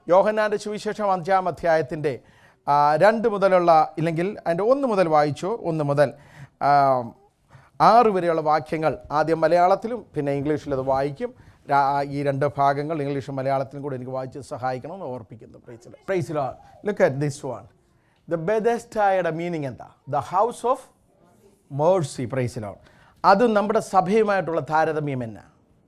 യോഹന്നാൻ്റെ സുവിശേഷം അഞ്ചാം അധ്യായത്തിൻ്റെ ആ, രണ്ട് മുതലുള്ള ഇല്ലെങ്കിൽ അതിൻ്റെ ഒന്ന് മുതൽ വായിച്ചു ഒന്ന് മുതൽ ആ, ആറ് വരെയുള്ള വാക്യങ്ങൾ ആദ്യം മലയാളത്തിലും പിന്നെ ഇംഗ്ലീഷിൽ അത് വായിക്കും രാ- ഈ രണ്ട് ഭാഗങ്ങൾ ഇംഗ്ലീഷും മലയാളത്തിലും കൂടെ എനിക്ക് വായിച്ച് സഹായിക്കണമെന്ന് ഓർപ്പിക്കുന്നു പ്രൈസിൽ പ്രൈസിൽ look at this one the ബെദസ്റ്റായുടെ മീനിങ് എന്താ ദ ഹൗസ് ഓഫ് മേഴ്സി പ്രൈസിലോൺ അത് നമ്മുടെ സഭയുമായിട്ടുള്ള താരതമ്യം എന്നാ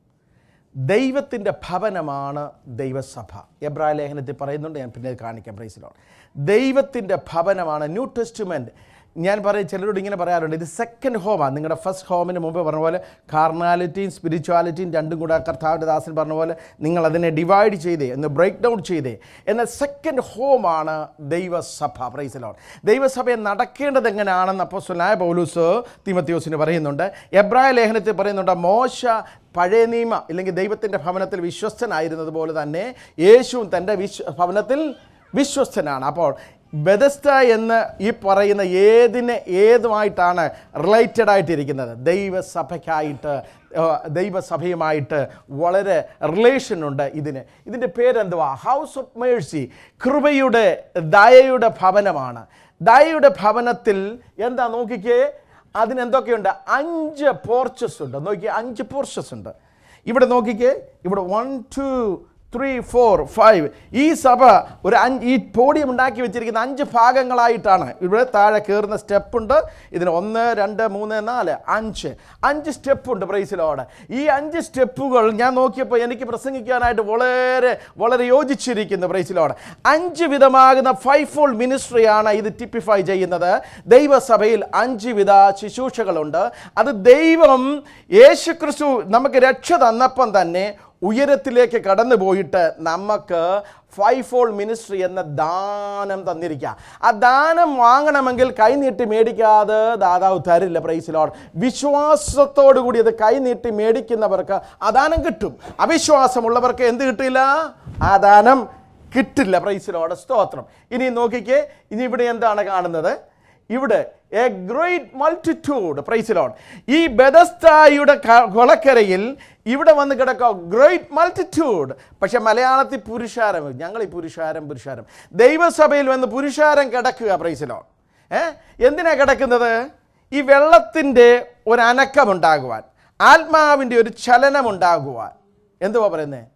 ദൈവത്തിൻ്റെ ഭവനമാണ് ദൈവസഭ എബ്രായ ലേഖനത്തിൽ പറയുന്നുണ്ട് ഞാൻ പിന്നെ കാണിക്കാം പ്രൈസിലോൺ ദൈവത്തിൻ്റെ ഭവനമാണ് ന്യൂ ടെസ്റ്റ്മെൻറ്റ് ഞാൻ പറയും ചിലരോട് ഇങ്ങനെ പറയാറുണ്ട് ഇത് സെക്കൻഡ് ഹോമാണ് നിങ്ങളുടെ ഫസ്റ്റ് ഹോമിന് മുമ്പ് പറഞ്ഞ പോലെ കാർണാലിറ്റിയും സ്പിരിച്വാലിറ്റിയും രണ്ടും കൂടെ കർത്താവിൻ്റെ ദാസൻ പറഞ്ഞ പോലെ നിങ്ങൾ അതിനെ ഡിവൈഡ് ചെയ്തേ എന്ന് ബ്രേക്ക് ഡൗൺ ചെയ്തേ എന്നാൽ സെക്കൻഡ് ഹോമാണ് ദൈവസഭ പ്രൈസിലോൺ ദൈവസഭയെ നടക്കേണ്ടത് എങ്ങനെയാണെന്ന് അപ്പോസ്തലനായ പൗലൂസ് തിമത്യോസിന് പറയുന്നുണ്ട് എബ്രായ ലേഖനത്തിൽ പറയുന്നുണ്ട് മോശ പഴയ നിയമ ഇല്ലെങ്കിൽ ദൈവത്തിൻ്റെ ഭവനത്തിൽ വിശ്വസ്തനായിരുന്നത് പോലെ തന്നെ യേശുവും തൻ്റെ വിശ്വ ഭവനത്തിൽ വിശ്വസ്തനാണ് അപ്പോൾ ബെദസ്ത എന്ന് ഈ പറയുന്ന ഏതിനെ ഏതുമായിട്ടാണ് റിലേറ്റഡ് ആയിട്ടിരിക്കുന്നത് ദൈവസഭയ്ക്കായിട്ട് ആ, ദൈവസഭയുമായിട്ട് വളരെ റിലേഷൻ ഉണ്ട് ഇതിന് ഇതിൻ്റെ പേരെന്തുവാ ഹൗസ് ഓഫ് മേഴ്സി കൃപയുടെ ദയയുടെ ഭവനമാണ് ദയയുടെ ഭവനത്തിൽ എന്താ നോക്കിക്കേ അതിനെന്തൊക്കെയുണ്ട് അഞ്ച് പോർച്ചസ് ഉണ്ട് നോക്കിയേ അഞ്ച് പോർച്ചസ് ഉണ്ട് ഇവിടെ നോക്കിക്കേ ഇവിടെ one two three four five ഈ സഭ ഒരു അഞ്ച് ഈ പോഡിയം ഉണ്ടാക്കി വെച്ചിരിക്കുന്ന അഞ്ച് ഭാഗങ്ങളായിട്ടാണ് ഇവിടെ താഴെ കയറുന്ന സ്റ്റെപ്പ് ഉണ്ട് ഇതിന് ഒന്ന് രണ്ട് മൂന്ന് നാല് അഞ്ച് അഞ്ച് സ്റ്റെപ്പ് ഉണ്ട് പ്രൈസിലോട് ഈ അഞ്ച് സ്റ്റെപ്പുകൾ ഞാൻ നോക്കിയപ്പോൾ എനിക്ക് പ്രസംഗിക്കാനായിട്ട് വളരെ വളരെ യോജിച്ചിരിക്കുന്നു പ്രൈസിലോട് അഞ്ച് വിധമാകുന്ന ഫൈവ് ഫോൾ മിനിസ്ട്രിയാണ് ഇത് ടിപ്പിഫൈ ചെയ്യുന്നത് ദൈവസഭയിൽ അഞ്ച് വിധ ശുശ്രൂഷകളുണ്ട് അത് ദൈവം യേശുക്രിസ്തു നമുക്ക് രക്ഷ തന്നപ്പം തന്നെ ഉയരത്തിലേക്ക് കടന്നു പോയിട്ട് നമുക്ക് ഫൈവ് ഫോൾ മിനിസ്ട്രി എന്ന ദാനം തന്നിരിക്കുക ആ ദാനം വാങ്ങണമെങ്കിൽ കൈനീട്ടി മേടിക്കാതെ ദാതാവ് തരില്ല പ്രൈസിലോട് വിശ്വാസത്തോടു കൂടി അത് കൈനീട്ടി മേടിക്കുന്നവർക്ക് ആ ദാനം കിട്ടും അവിശ്വാസമുള്ളവർക്ക് എന്ത് കിട്ടില്ല ആ ദാനം കിട്ടില്ല പ്രൈസിലോട് സ്തോത്രം ഇനി നോക്കിക്കേ ഇനി ഇവിടെ എന്താണ് കാണുന്നത് ഇവിടെ എ ഗ്രേറ്റ് മൾട്ടിറ്റ്യൂഡ് പ്രൈസിലോൺ ഈ ബെദസ്തായുടെ ക- കൊളക്കരയിൽ ഇവിടെ വന്ന് കിടക്കുക ഗ്രേറ്റ് മൾട്ടിറ്റ്യൂഡ് പക്ഷെ മലയാളത്തിൽ പുരുഷാരം ഞങ്ങൾ ഈ പുരുഷാരം പുരുഷാരം ദൈവസഭയിൽ വന്ന് പുരുഷാരം കിടക്കുക പ്രൈസിലോൺ ഏ എന്തിനാ കിടക്കുന്നത് ഈ വെള്ളത്തിൻ്റെ ഒരു അനക്കമുണ്ടാകുവാൻ ആത്മാവിൻ്റെ ഒരു ചലനമുണ്ടാകുവാൻ എന്തുവാ പറയുന്നത്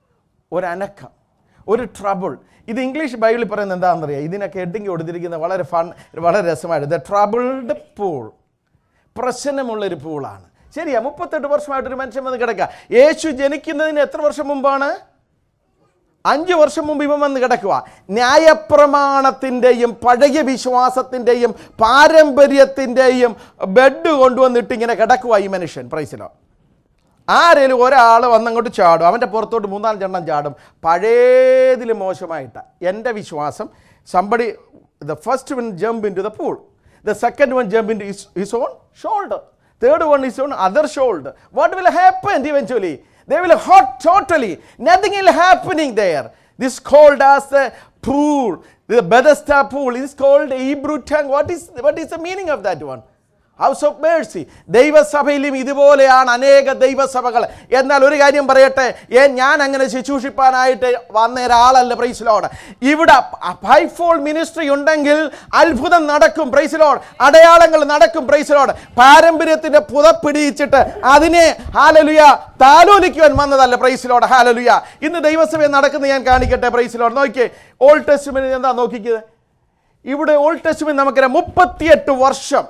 ഒരനക്കം ഒരു ട്രബിൾ ഇത് ഇംഗ്ലീഷ് ബൈബിളിൽ പറയുന്നത് എന്താണെന്നറിയാം ഇതിനൊക്കെ ഹെഡിങ് കൊടുത്തിരിക്കുന്ന വളരെ ഫൺ വളരെ രസമായിട്ട് ദ ട്രബിൾഡ് പൂൾ പ്രശ്നമുള്ളൊരു പൂളാണ് ശരിയാ മുപ്പത്തെട്ട് വർഷമായിട്ടൊരു മനുഷ്യൻ വന്ന് കിടക്കുക യേശു ജനിക്കുന്നതിന് എത്ര വർഷം മുമ്പാണ് അഞ്ച് വർഷം മുമ്പ് ഇവൻ വന്ന് കിടക്കുക ന്യായപ്രമാണത്തിൻ്റെയും പഴയ വിശ്വാസത്തിൻ്റെയും പാരമ്പര്യത്തിൻ്റെയും ബെഡ് കൊണ്ടുവന്നിട്ട് ഇങ്ങനെ കിടക്കുക ഈ മനുഷ്യൻ പ്രൈസിലോ ആരേലും ഒരാൾ വന്നങ്ങോട്ട് ചാടും അവൻ്റെ പുറത്തോട്ട് മൂന്നാലഞ്ചെണ്ണം ചാടും പഴയതിലും മോശമായിട്ട് എൻ്റെ വിശ്വാസം somebody the first one jump into the pool the second one jump into his own shoulder third one is on other shoulder what will happen eventually they will hot totally nothing will happening there this called as the pool the Bethesda pool is called Hebrew tongue what is what is the meaning of that one house of mercy ദൈവസഭയിലും ഇതുപോലെയാണ് അനേക ദൈവസഭകൾ എന്നാൽ ഒരു കാര്യം പറയട്ടെ ഏ ഞാൻ അങ്ങനെ ശുശ്രൂഷിപ്പാനായിട്ട് വന്ന ഒരാളല്ല പ്രൈസിലോട് ഇവിടെ ഫൈവ് മിനിസ്ട്രി ഉണ്ടെങ്കിൽ അത്ഭുതം നടക്കും പ്രൈസിലോട് അടയാളങ്ങൾ നടക്കും പ്രൈസിലോട് പാരമ്പര്യത്തിന്റെ പുതപ്പിടിയിച്ചിട്ട് അതിനെ ഹാലലുയ താലോലിക്കുവാൻ വന്നതല്ല പ്രൈസിലോട് ഹാലലുയ ഇന്ന് ദൈവസഭയിൽ നടക്കുന്ന ഞാൻ കാണിക്കട്ടെ പ്രൈസിലോട് നോക്കിയേ ഓൾഡ് ടെസ്റ്റുമെന്റ് എന്താ നോക്കിക്കുന്നത് ഇവിടെ ഓൾഡ് ടെസ്റ്റുമെന്റ് നമുക്കറിയാം മുപ്പത്തിയെട്ട് വർഷം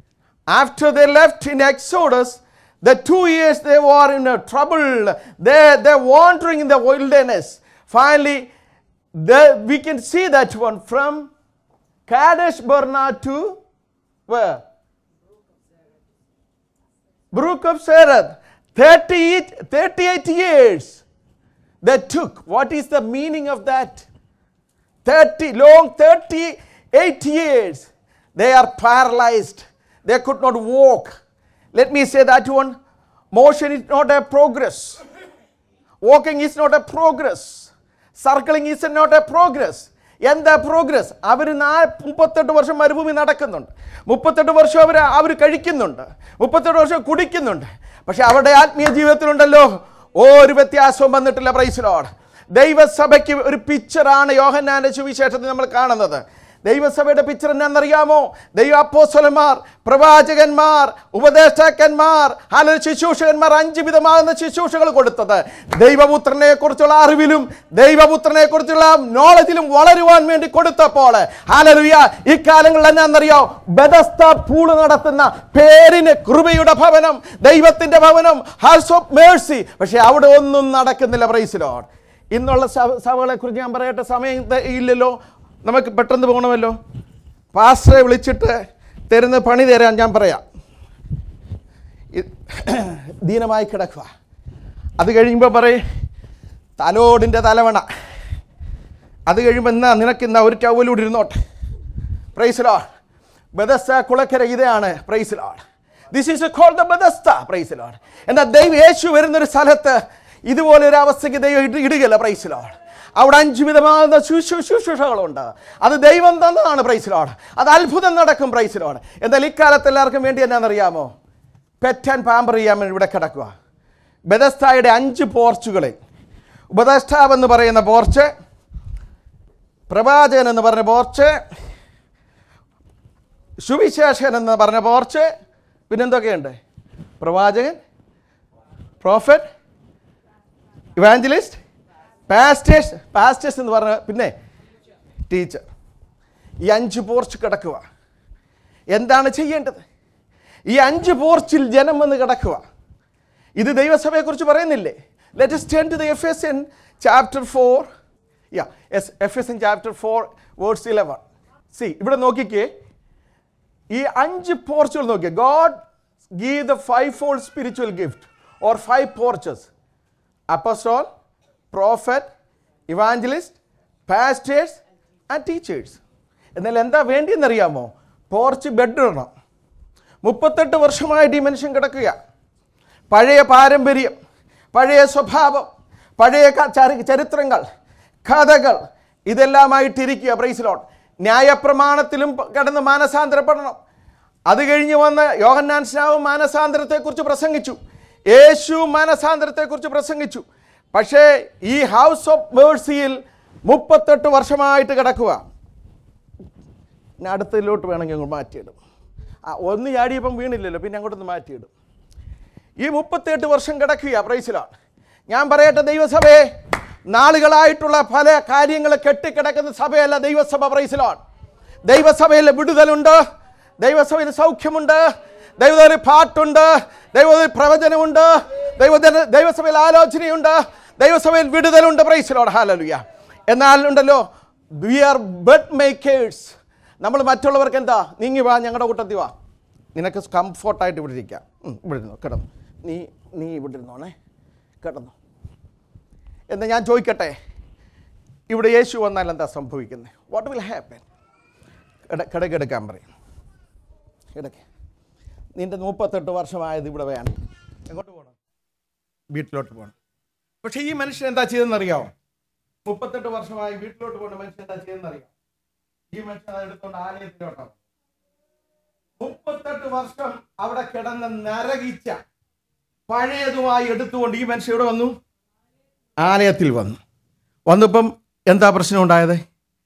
after they left in Exodus, the two years they were in a trouble. They, they're wandering in the wilderness. Finally, they, we can see that one from Kadesh Barna to where? Brook of Sarah. 38, 38 years they took. What is the meaning of that? 30 long 38 years they are paralyzed they could not walk let me say that one motion is not a progress walking is not a progress circling is not a progress എന്താ progress അവർ നാ മുപ്പത്തെട്ട് വർഷം മരുഭൂമി നടക്കുന്നുണ്ട് മുപ്പത്തെട്ട് വർഷം അവർ അവർ കഴിക്കുന്നുണ്ട് മുപ്പത്തെട്ട് വർഷം കുടിക്കുന്നുണ്ട് പക്ഷെ അവരുടെ ആത്മീയ ജീവിതത്തിലുണ്ടല്ലോ ഒരു വ്യത്യാസവും വന്നിട്ടില്ല പ്രൈസിലോട് ദൈവസഭയ്ക്ക് ഒരു പിക്ചറാണ് യോഹന്നാന്റെ സുവിശേഷത്തിൽ നമ്മൾ കാണുന്നത് ദൈവസഭയുടെ പിക്ചർ എന്നാണെന്നറിയാമോ ദൈവ അപ്പോസ്വലന്മാർ പ്രവാചകന്മാർ ഉപദേഷ്ടാക്കന്മാർ അല്ലെങ്കിൽ ശുശ്രൂഷകന്മാർ അഞ്ച് വിധമാകുന്ന ശുശ്രൂഷകൾ കൊടുത്തത് ദൈവപുത്രനെ കുറിച്ചുള്ള അറിവിലും ദൈവപുത്രനെ കുറിച്ചുള്ള നോളജിലും വളരുവാൻ വേണ്ടി കൊടുത്തപ്പോൾ ഹാലലുയ ഇക്കാലങ്ങളിൽ എന്നാണെന്നറിയോ ബദസ്ത പൂള് നടത്തുന്ന പേരിന് കൃപയുടെ ഭവനം ദൈവത്തിന്റെ ഭവനം ഹൗസ് ഓഫ് മേഴ്സി പക്ഷെ അവിടെ ഒന്നും നടക്കുന്നില്ല പ്രൈസിലോട് ഇന്നുള്ള സഭ- സഭകളെ കുറിച്ച് ഞാൻ പറയട്ടെ സമയം ത- ഇല്ലല്ലോ നമുക്ക് പെട്ടെന്ന് പോകണമല്ലോ പാസ്റ്ററെ വിളിച്ചിട്ട് തരുന്ന പണി തരാൻ ഞാൻ പറയാം ഇ- ദീനമായി കിടക്കുക അത് കഴിയുമ്പോൾ പറയും തലോടിൻ്റെ തലവണ അത് കഴിയുമ്പോൾ എന്നാ നിനക്ക് എന്നാ ഒരു ടവലൂടെ ഇരുന്നോട്ടെ പ്രൈസ് ലോഡ് ബദസ്ത കുളക്കര ഇതാണ് praise Lord this is call the Bethesda praise Lord എന്നാൽ ദൈവം യേശു വരുന്നൊരു സ്ഥലത്ത് ഇതുപോലെ ഒരു അവസ്ഥയ്ക്ക് ദൈവം ഇട- ഇടുകയില്ല പ്രൈസ് ലോഡ് അവിടെ അഞ്ച് വിധമാകുന്ന ശുശ്രൂ- ശുശ്രൂഷകളുണ്ട് അത് ദൈവം തന്നതാണ് പ്രൈസ് ലോഡ് അത് അത്ഭുതം നടക്കും പ്രൈസ് ലോഡ് എന്നാൽ ഇക്കാലത്ത് എല്ലാവർക്കും വേണ്ടി എന്നാണെന്നറിയാമോ പെറ്റാൻ പാമ്പർ ചെയ്യാൻ വേണ്ടി ഇവിടെ കിടക്കുക ബദസ്തായുടെ അഞ്ച് പോർച്ചുകളിൽ ഉപദേഷ്ടാവ് എന്ന് പറയുന്ന പോർച്ച് പ്രവാചകൻ എന്ന് പറഞ്ഞ പോർച്ച് സുവിശേഷൻ എന്ന് പറഞ്ഞ പോർച്ച് പിന്നെന്തൊക്കെയുണ്ട് പ്രവാചകൻ പ്രോഫറ്റ് ഇവാഞ്ചലിസ്റ്റ് പാസ്റ്റേഴ്സ് പാസ്റ്റേഴ്സ് എന്ന് പറഞ്ഞ പിന്നെ ടീച്ചർ ഈ അഞ്ച് പോർച്ച് കിടക്കുക എന്താണ് ചെയ്യേണ്ടത് ഈ അഞ്ച് പോർച്ചിൽ ജനം വന്ന് കിടക്കുക ഇത് ദൈവസഭയെക്കുറിച്ച് പറയുന്നില്ലേ let's turn to the Ephesians chapter four yeah Ephesians chapter four words eleven see ഇവിടെ നോക്കിക്കേ ഈ അഞ്ച് പോർച്ചുകൾ നോക്കിയേ God give the five fold spiritual gift or five porches apostle prophet evangelist pastors and teachers എന്നാൽ എന്താ വേണ്ടിയെന്നറിയാമോ porch bed ഇടണം മുപ്പത്തെട്ട് വർഷമായിട്ട് ഈ മനുഷ്യൻ കിടക്കുക പഴയ പാരമ്പര്യം പഴയ സ്വഭാവം പഴയ ക- ചരി- ചരിത്രങ്ങൾ കഥകൾ ഇതെല്ലാമായിട്ടിരിക്കുക പ്രൈസിലോട്ട് ന്യായപ്രമാണത്തിലും പ- കിടന്ന് മാനസാന്തരപ്പെടണം അത് കഴിഞ്ഞ് വന്ന് യോഹന്നാൻ സ്നാവ് മാനസാന്തരത്തെക്കുറിച്ച് പ്രസംഗിച്ചു യേശു മാനസാന്തരത്തെക്കുറിച്ച് പ്രസംഗിച്ചു പക്ഷേ ഈ ഹൗസ് ഓഫ് മേഴ്സിയിൽ മുപ്പത്തെട്ട് വർഷമായിട്ട് കിടക്കുക ഇനി അടുത്തതിലോട്ട് വേണമെങ്കിൽ അങ്ങോട്ട് മാറ്റിയിടും ആ ഒന്ന് ചാടിയപ്പം വീണില്ലല്ലോ പിന്നെ അങ്ങോട്ടൊന്ന് മാറ്റിയിടും ഈ മുപ്പത്തെട്ട് വർഷം കിടക്കുക പ്രൈസിലാണ് ഞാൻ പറയട്ടെ ദൈവസഭയെ നാളുകളായിട്ടുള്ള പല കാര്യങ്ങൾ കെട്ടിക്കിടക്കുന്ന സഭയല്ല ദൈവസഭ പ്രൈസിലാണ് ദൈവസഭയിൽ വിടുതലുണ്ട് ദൈവസഭയിൽ സൗഖ്യമുണ്ട് ദൈവത്തിൽ പാട്ടുണ്ട് ദൈവത്തിൽ പ്രവചനമുണ്ട് ദൈവത്തിന് ദൈവസഭയിൽ ആലോചനയുണ്ട് ദൈവസഭയിൽ വിടുതലുണ്ട് പ്രൈസിലോട് ഹാലലുയ എന്നാൽ ഉണ്ടല്ലോ വി ആർ ബെഡ് മേക്കേഴ്സ് നമ്മൾ മറ്റുള്ളവർക്ക് എന്താ നീങ്ങി വാ ഞങ്ങളുടെ കൂട്ടത്തിൽ വാ നിനക്ക് കംഫോർട്ടായിട്ട് ഇവിടെ ഇരിക്കാം ഉം, ഇവിടെ ഇരുന്നോ കിടന്നു നീ നീ ഇവിടെ ഇരുന്നോണേ കിടന്നു എന്ന് ഞാൻ ചോദിക്കട്ടെ ഇവിടെ യേശു വന്നാൽ എന്താ സംഭവിക്കുന്നത് വാട്ട് വിൽ ഹാപ്പൻ കിടക്കെടുക്കാൻ പറയും കിടക്ക് നിന്റെ മുപ്പത്തെട്ട് വർഷമായത് ഇവിടെ വേണം എങ്ങോട്ട് പോകണം വീട്ടിലോട്ട് പോകണം പക്ഷേ ഈ മനുഷ്യൻ എന്താ ചെയ്തെന്നറിയാമോ മുപ്പത്തെട്ട് വർഷമായി വീട്ടിലോട്ട് പോകുന്ന മനുഷ്യൻ എന്താ ചെയ്തെന്നറിയാം ഈ മനുഷ്യൻ അത് എടുത്തുകൊണ്ട് ആലയത്തിലോട്ടാണ് മുപ്പത്തെട്ട് വർഷം അവിടെ കിടന്ന് നരകിച്ച പഴയതുമായി എടുത്തുകൊണ്ട് ഈ മനുഷ്യൻ ഇവിടെ വന്നു ആലയത്തിൽ വന്നു വന്നപ്പം എന്താ പ്രശ്നം ഉണ്ടായത്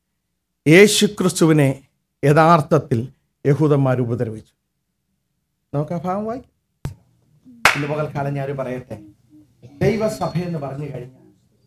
യേശു ക്രിസ്തുവിനെ യഥാർത്ഥത്തിൽ യഹൂദന്മാർ ഉപദ്രവിച്ചു നമുക്ക് ആ ഭാഗം വായി ഇന്ന് പകൽക്കാലം ഞാൻ പറയട്ടെ ദൈവസഭ എന്ന് പറഞ്ഞു കഴിഞ്ഞാൽ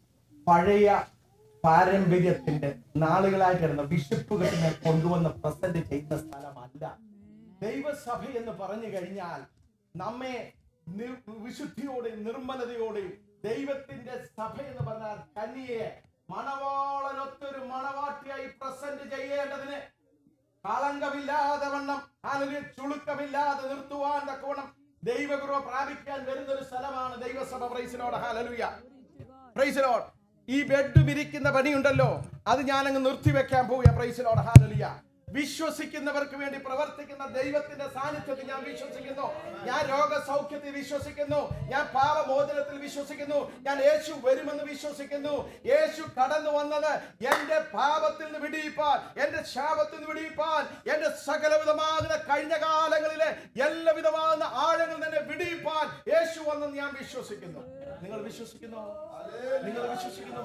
പഴയ പാരമ്പര്യത്തിന്റെ നാളുകളായിട്ട് കിടന്ന ബിഷപ്പുകളിനെ കൊണ്ടുവന്ന് പ്രസന്റ് ചെയ്യുന്ന സ്ഥലമല്ല ദൈവസഭ എന്ന് പറഞ്ഞു കഴിഞ്ഞാൽ നമ്മെ നിർ- വിശുദ്ധിയോടെയും നിർമ്മലതയോടെയും ദൈവത്തിന്റെ സഭ എന്ന് പറഞ്ഞാൽ കന്യയെ മണവാളനൊത്തൊരു മണവാട്ടിയായി പ്രസന്റ് ചെയ്യേണ്ടതിന് കളങ്കമില്ലാതെ വണ്ണം അല്ലെങ്കിൽ ചുളുക്കമില്ലാതെ നിർത്തുവാൻ തക്കവണ്ണം ദൈവകൃപ പ്രാപിക്കാൻ വരുന്ന ഒരു സ്ഥലമാണ് ദൈവസഭ പ്രൈസിനോട് ഹാലലുയ പ്രൈസിലോട് ഈ ബെഡ് വിരിക്കുന്ന പണിയുണ്ടല്ലോ അത് ഞാനങ്ങ് നിർത്തിവെക്കാൻ പോവുക പ്രൈസിലോട് ഹാലലിയ വിശ്വസിക്കുന്നവർക്ക് വേണ്ടി പ്രവർത്തിക്കുന്ന ദൈവത്തിന്റെ സാന്നിധ്യത്തിൽ ഞാൻ വിശ്വസിക്കുന്നു ഞാൻ രോഗസൗഖ്യത്തിൽ വിശ്വസിക്കുന്നു ഞാൻ പാപമോചനത്തിൽ വിശ്വസിക്കുന്നു ഞാൻ യേശു വരുമെന്ന് വിശ്വസിക്കുന്നു യേശു കടന്നു വന്നത് എന്റെ പാപത്തിൽ നിന്ന് വിടിയിപ്പാൻ എന്റെ ശാപത്തിൽ നിന്ന് വിടിയിപ്പാൻ എന്റെ സകലവിധമാകുന്ന കഴിഞ്ഞ കാലങ്ങളിലെ എല്ലാവിധമാകുന്ന ആഴങ്ങളിൽ തന്നെ വിടിയിപ്പാൻ യേശു വന്നെന്ന് ഞാൻ വിശ്വസിക്കുന്നു നിങ്ങൾ വിശ്വസിക്കുന്നു നിങ്ങൾ വിശ്വസിക്കുന്നു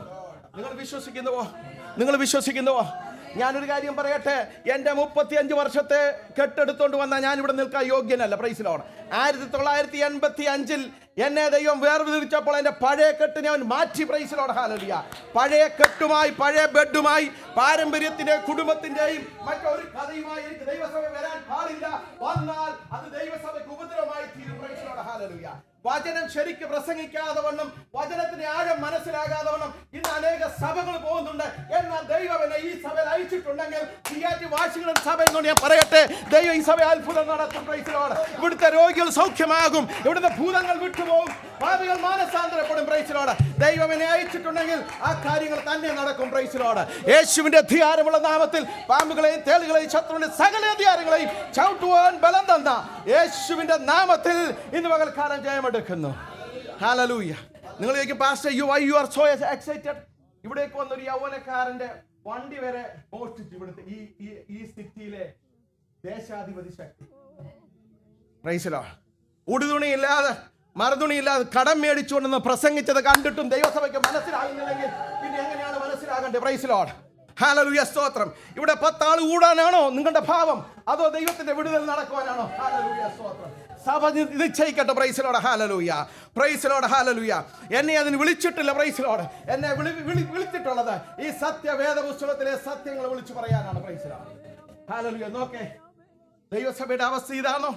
നിങ്ങൾ വിശ്വസിക്കുന്നുവോ നിങ്ങൾ വിശ്വസിക്കുന്നുവോ ഞാനൊരു കാര്യം പറയട്ടെ എൻ്റെ മുപ്പത്തിയഞ്ച് വർഷത്തെ കെട്ടെടുത്തോണ്ട് വന്ന ഞാൻ ഇവിടെ നിൽക്കാൻ യോഗ്യനല്ല പ്രൈസിലോട് ആയിരത്തി തൊള്ളായിരത്തി എൺപത്തി അഞ്ചിൽ എന്നെ ദൈവം വേർതിരിച്ചപ്പോൾ എൻ്റെ പഴയ കെട്ടിനെ അവൻ മാറ്റി പ്രൈസിലോട് ഹാലലിയ പഴയ കെട്ടുമായി പഴയ ബെഡുമായി പാരമ്പര്യത്തിന്റെ കുടുംബത്തിന്റെയും മറ്റൊരു കഥയുമായി എനിക്ക് ദൈവസഭ വരാൻ പാടില്ല വന്നാൽ അത് ദൈവസഭയ്ക്ക് ഉപദ്രവമായി തീരും പ്രൈസിലോട് ഹാലലിയ വചനം ശരിക്ക് പ്രസംഗിക്കാതെ വണ്ണം വചനത്തിന്റെ ആഴം മനസ്സിലാകാതെ വണ്ണം ഇന്ന് അനേക സഭകൾ പോകുന്നുണ്ട് എന്നാൽ ദൈവം എന്നെ ഈ സഭയിൽ അയച്ചിട്ടുണ്ടെങ്കിൽ തിയാറ്റി വാശികളും സഭ എന്നോട് ഞാൻ പറയട്ടെ ദൈവം ഈ സഭ അത്ഭുതം നടത്തും പ്രൈസിലോട് ഇവിടുത്തെ രോഗികൾ സൗഖ്യമാകും ഇവിടുത്തെ ഭൂതങ്ങൾ വിട്ടുപോകും പാപികൾ മാനസാന്തരപ്പെടും പ്രൈസിലോട് ദൈവം എന്നെ അയച്ചിട്ടുണ്ടെങ്കിൽ ആ കാര്യങ്ങൾ തന്നെ നടക്കും പ്രൈസിലോട് യേശുവിന്റെ അധികാരമുള്ള നാമത്തിൽ പാമ്പുകളെയും തേളുകളെയും ശത്രുവിന്റെ സകല അധികാരങ്ങളെയും ചവിട്ടുവാൻ ബലം തന്ന യേശുവിന്റെ നാമത്തിൽ ഇന്ന് പകൽക്കാലം ജയമെടുക്കുന്നു ഹാലലൂയ നിങ്ങൾ ചോദിക്കും pastor you I you are so excited ഇവിടേക്ക് വന്നൊരു യൗവനക്കാരന്റെ വണ്ടി വരെ മോഷ്ടിച്ചു ഇവിടുത്തെ ഈ ഈ- ഈ സിറ്റിയിലെ ദേശാധിപതി ശക്തി പ്രൈസിലോ ഉടുതുണിയില്ലാതെ മറുതുണിയില്ലാതെ കടം മേടിച്ചുകൊണ്ടെന്ന് പ്രസംഗിച്ചത് കണ്ടിട്ടും ദൈവസഭയ്ക്ക് മനസ്സിലാകുന്നില്ലെങ്കിൽ പിന്നെ എങ്ങനെയാണ് മനസ്സിലാകേണ്ടത് പ്രൈസിലോട് ഹാലലുയ സ്തോത്രം ഇവിടെ പത്താൾ കൂടാനാണോ നിങ്ങളുടെ ഭാവം അതോ ദൈവത്തിന്റെ വിടുതൽ നടക്കുവാനാണോ ഹാലലുയ സ്തോത്രം സഭ നി- നിശ്ചയിക്കട്ടെ പ്രൈസിലോട് ഹാലലൂയ പ്രൈസിലോട് ഹാലലൂയ എന്നെ അതിന് വിളിച്ചിട്ടില്ല പ്രൈസിലോട് എന്നെ വിളി വിളി വിളിച്ചിട്ടുള്ളത് ഈ സത്യവേദ പുസ്തകത്തിലെ സത്യങ്ങൾ വിളിച്ചു പറയാനാണ് പ്രൈസിലോട് ഹാലലൂയ നോക്കേ ദൈവസഭയുടെ അവസ്ഥ ഇതാണോ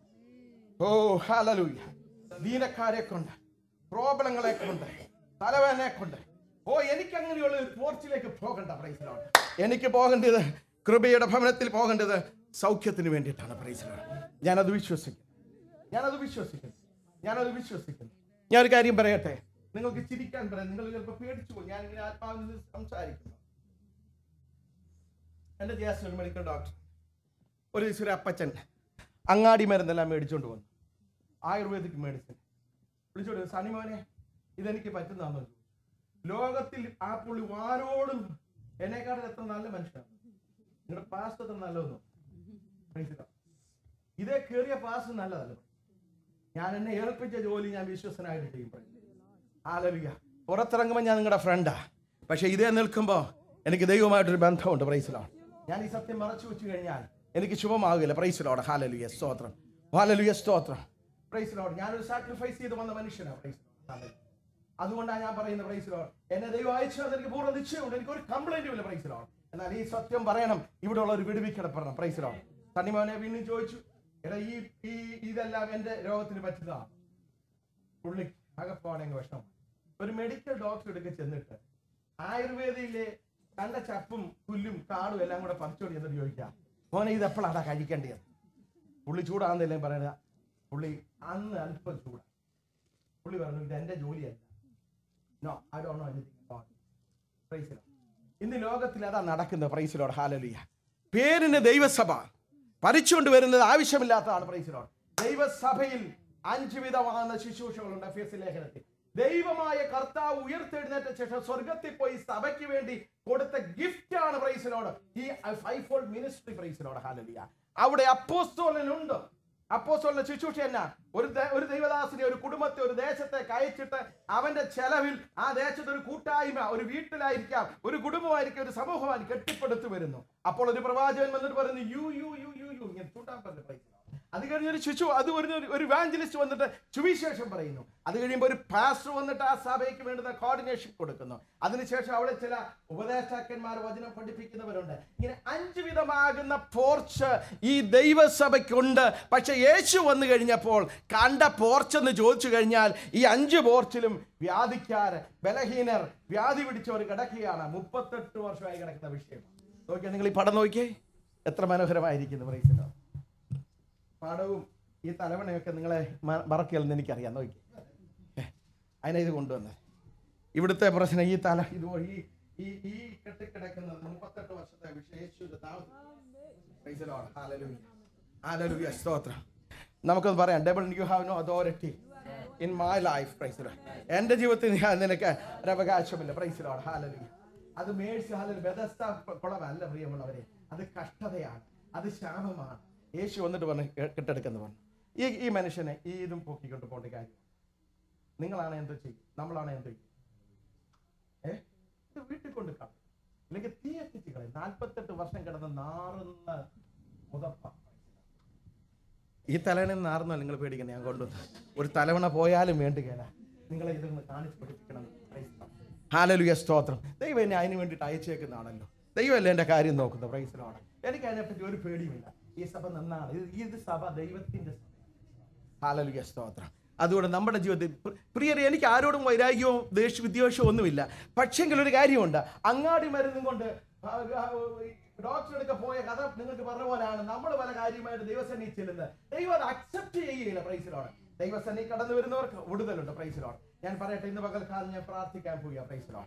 ഓ ഹാലലൂയ ദീനക്കാരെ കൊണ്ട് പ്രോബ്ലങ്ങളെ കൊണ്ട് തലവേദനെ കൊണ്ട് ഓ എനിക്ക് അങ്ങനെയുള്ള ഒരു പോർച്ചിലേക്ക് പോകണ്ട പ്രൈസിലോട് എനിക്ക് പോകേണ്ടത് കൃപയുടെ ഭവനത്തിൽ പോകേണ്ടത് സൗഖ്യത്തിന് വേണ്ടിയിട്ടാണ് പ്രൈസിലോട് ഞാനത് വിശ്വസിക്കുന്നു ഞാനത് വിശ്വസിക്കുന്നു ഞാനത് വിശ്വസിക്കുന്നു ഞാൻ ഒരു കാര്യം പറയട്ടെ നിങ്ങൾക്ക് ചിരിക്കാൻ പറയാം നിങ്ങൾ ചിലപ്പോൾ പേടിച്ചു പോകും ഞാൻ ഇങ്ങനെ ആത്മാവിൽ നിന്ന് സംസാരിക്കുന്നു എൻ്റെ ജ്യേഷ്ഠൻ ഒരു മെഡിക്കൽ ഡോക്ടർ ഒരു ദിവസം ഒരു അപ്പച്ചൻ അങ്ങാടി മരുന്നെല്ലാം മേടിച്ചോണ്ട് വന്നു ആയുർവേദിക് മെഡിസിൻ വിളിച്ചോണ്ട് വന്നു, സനിമോനെ ഇതെനിക്ക് പറ്റുന്നതാണോ ചോദിച്ചു. ലോകത്തിൽ ആ പുള്ളി ആരോടും എന്നെക്കാട്ടിൽ എത്ര നല്ല മനുഷ്യനാണ് നിങ്ങളുടെ പാസ്റ്റ് എത്ര നല്ലതെന്നോ മനസ്സിലാ ഇതേ കയറിയ പാസ് നല്ലതല്ല ഞാൻ എന്നെ ഏൽപ്പിച്ച ജോലി ഞാൻ വിശ്വസനായിട്ട് ചെയ്യും ആലവിയ പുറത്തിറങ്ങുമ്പോൾ ഞാൻ നിങ്ങളുടെ ഫ്രണ്ടാ പക്ഷെ ഇതേ നിൽക്കുമ്പോൾ എനിക്ക് ദൈവമായിട്ടൊരു ബന്ധമുണ്ട് പ്രൈസിലാണ് ഞാൻ ഈ സത്യം മറച്ചു വെച്ച് കഴിഞ്ഞാൽ എനിക്ക് ശുഭമാകില്ല പ്രൈസിലോട് ഹാലലുയ സ്തോത്രം ഹാലലുയ സ്തോത്രം പ്രൈസിലോട് ഞാനൊരു സാക്രിഫൈസ് ചെയ്ത് വന്ന മനുഷ്യനാണ് പ്രൈസ് അതുകൊണ്ടാണ് ഞാൻ പറയുന്നത് പ്രൈസിലോട് എന്നെ ദൈവം അയച്ചു എനിക്ക് പൂർണ്ണ നിശ്ചയമുണ്ട് എനിക്ക് ഒരു കംപ്ലൈന്റും ഇല്ല പ്രൈസിലോട് എന്നാൽ ഈ സത്യം പറയണം ഇവിടെ ഉള്ള ഒരു വിടുവിക്കടപ്പെടണം പ്രൈസിലോട് തണ്ണിമോനെ വീണ്ടും ചോദിച്ചു എടാ ഈ ഈ ഇതെല്ലാം എന്റെ രോഗത്തിന് പറ്റുന്നതാണ് പുള്ളി അകപ്പാണെങ്കിൽ വിഷമം ഒരു മെഡിക്കൽ ഡോക്ടർ എടുക്ക ചെന്നിട്ട് ആയുർവേദയിലെ തന്റെ ചപ്പും പുല്ലും കാടും എല്ലാം കൂടെ പറിച്ചോടി എന്നിട്ട് ചോദിക്കാം മോനെ ഇത് എപ്പോഴാണ് കഴിക്കേണ്ടത് പുള്ളി ചൂടാകുന്നില്ലേ പറയുക പുള്ളി അന്ന് അല്പം ചൂടാ പുള്ളി പറഞ്ഞു ഇത് എന്റെ ജോലിയല്ല no I do know anything ഇന്ന് ലോകത്തിൽ അതാ നടക്കുന്നത് പ്രൈസിലോട് ഹാലലിയ പേരിന് ദൈവസഭ ഭരിച്ചുകൊണ്ട് വരുന്നത് ആവശ്യമില്ലാത്തതാണ് പ്രൈസിലോട് ദൈവസഭയിൽ അഞ്ച് വിധമാകുന്ന ശുശ്രൂഷകളുണ്ട് എഫ് ലേഖനത്തിൽ ദൈവമായ കർത്താവ് ഉയർത്തെഴുന്നേറ്റ ശേഷം സ്വർഗത്തിൽ പോയി സഭയ്ക്ക് വേണ്ടി കൊടുത്ത ഗിഫ്റ്റ് ആണ് പ്രൈസിനോട് ഈ ഫൈവ് ഫോൾഡ് മിനിസ്ട്രി പ്രൈസിനോട് ഹാലലിയ അവിടെ അപ്പോസ്തോലനുണ്ട് അപ്പോസ്തോലിന്റെ ശുശ്രൂഷ എന്നാ ഒരു ദേ- ഒരു ദൈവദാസിനെ ഒരു കുടുംബത്തെ ഒരു ദേശത്തേക്ക് അയച്ചിട്ട് അവന്റെ ചെലവിൽ ആ ദേശത്ത് ഒരു കൂട്ടായ്മ ഒരു വീട്ടിലായിരിക്കാം ഒരു കുടുംബമായിരിക്കാം ഒരു സമൂഹമായിരിക്കും കെട്ടിപ്പടുത്തു വരുന്നു അപ്പോൾ ഒരു പ്രവാചകൻ വന്നിട്ട് പറയുന്നു you you you you you ഇങ്ങനെ ചൂട്ടാൻ പറഞ്ഞു പ്രൈസ് അത് കഴിഞ്ഞ് ഒരു ശിശു അത് ഒരു ഒരു വാഞ്ചലിസ്റ്റ് വന്നിട്ട് സുവിശേഷം പറയുന്നു അത് കഴിയുമ്പോൾ ഒരു പാസ്റ്റർ വന്നിട്ട് ആ സഭയ്ക്ക് വേണ്ടുന്ന കോർഡിനേഷൻ കൊടുക്കുന്നു അതിനുശേഷം അവിടെ ചില ഉപദേഷ്ടാക്കന്മാർ വചനം പഠിപ്പിക്കുന്നവരുണ്ട് ഇങ്ങനെ അഞ്ച് വിധമാകുന്ന പോർച്ച് ഈ ദൈവസഭയ്ക്കുണ്ട് പക്ഷെ യേശു വന്നു കഴിഞ്ഞപ്പോൾ കണ്ട പോർച്ച് എന്ന് ചോദിച്ചു കഴിഞ്ഞാൽ ഈ അഞ്ച് പോർച്ചിലും വ്യാധിക്കാര് ബലഹീനർ വ്യാധി പിടിച്ചവർ കിടക്കുകയാണ് മുപ്പത്തെട്ട് വർഷമായി കിടക്കുന്ന വിഷയം നോക്കിയാൽ നിങ്ങൾ ഈ പടം നോക്കിയേ എത്ര മനോഹരമായിരിക്കുന്നു പ്രൈസിലോ പാടവും ഈ തലവണയൊക്കെ നിങ്ങളെ മ- മറക്കില്ലെന്ന് എനിക്കറിയാം നോക്കി അതിനെ ഇത് കൊണ്ടുവന്നത് ഇവിടുത്തെ പ്രശ്നം ഈ തല ഇത് ഈ ഈ ഈ കെട്ടിക്കിടക്കുന്നത് മുപ്പത്തെട്ട് വർഷത്തെ വിശേഷ താമസം സ്തോത്രം നമുക്കൊന്ന് പറയാം devil you have no authority in my life പ്രൈസിലോ എൻ്റെ ജീവിതത്തിൽ ഞാൻ നിനക്ക് ഒരു അവകാശമില്ല പ്രൈസിലോട് ഹാലലു അത് മേഴ്സി ഹാലലു ബെദസ്ത കുളമല്ല പ്രിയമുള്ളവരെ അത് കഷ്ടതയാണ് അത് ശാപമാണ് യേശു വന്നിട്ട് പറഞ്ഞ് കെ- കെട്ടെടുക്കുന്നു പറഞ്ഞു ഈ ഈ മനുഷ്യനെ ഈ ഇതും പൊക്കിക്കൊണ്ട് പോകേണ്ട കാര്യം നിങ്ങളാണ് എന്തോ ചെയ്യും നമ്മളാണ് എന്തോ ചെയ്യും ഏ എടുത്ത് വീട്ടിൽ കൊണ്ട് കളയും അല്ലെങ്കിൽ തീ എത്തിച്ച് കളയും നാൽപ്പത്തെട്ട് വർഷം കിടന്ന് നാറുന്ന മുതപ്പ ഈ തലവണ നാറുന്നോ നിങ്ങൾ പേടിക്കുന്നത് ഞാൻ കൊണ്ടുവന്നു ഒരു തലവണ പോയാലും വേണ്ടുകയില്ല നിങ്ങളെ ഇതൊന്ന് കാണിച്ച് പഠിപ്പിക്കണം ഹാലലുയ സ്തോത്രം ദൈവം എന്നെ അതിന് വേണ്ടിയിട്ട് അയച്ചേക്കുന്നതാണല്ലോ ദൈവമല്ലേ എൻ്റെ കാര്യം നോക്കുന്നത് പ്രൈസിലാണ് എനിക്ക് അതിനെപ്പറ്റി ഒരു പേടിയുമില്ല ഈ സഭ നന്നാണ് ഇത് ഇത് സഭ ദൈവത്തിന്റെ സഭ ഹാലലുയ സ്തോത്രം അതുകൊണ്ട് നമ്മുടെ ജീവിതത്തിൽ പ്രി- പ്രിയരെ എനിക്ക് ആരോടും വൈരാഗ്യവും ദേഷ്യ വിദ്വേഷവും ഒന്നുമില്ല പക്ഷെങ്കിൽ ഒരു കാര്യമുണ്ട് അങ്ങാടി മരുന്നും കൊണ്ട് ഡോക്ടറെടുക്കെ പോയ കഥ നിങ്ങൾക്ക് പറഞ്ഞ പോലെയാണ് നമ്മൾ പല കാര്യമായിട്ട് ദൈവസേനി ചെല്ലുന്നത് ദൈവം അത് അക്സെപ്റ്റ് ചെയ്യുകയില്ല പ്രൈസിലോട് ദൈവസേനി കടന്നു വരുന്നവർക്ക് വിടുതലുണ്ട് പ്രൈസിലോട് ഞാൻ പറയട്ടെ ഇന്ന് പകൽക്കാലം ഞാൻ പ്രാർത്ഥിക്കാൻ പോയി പ്രൈസിലോട്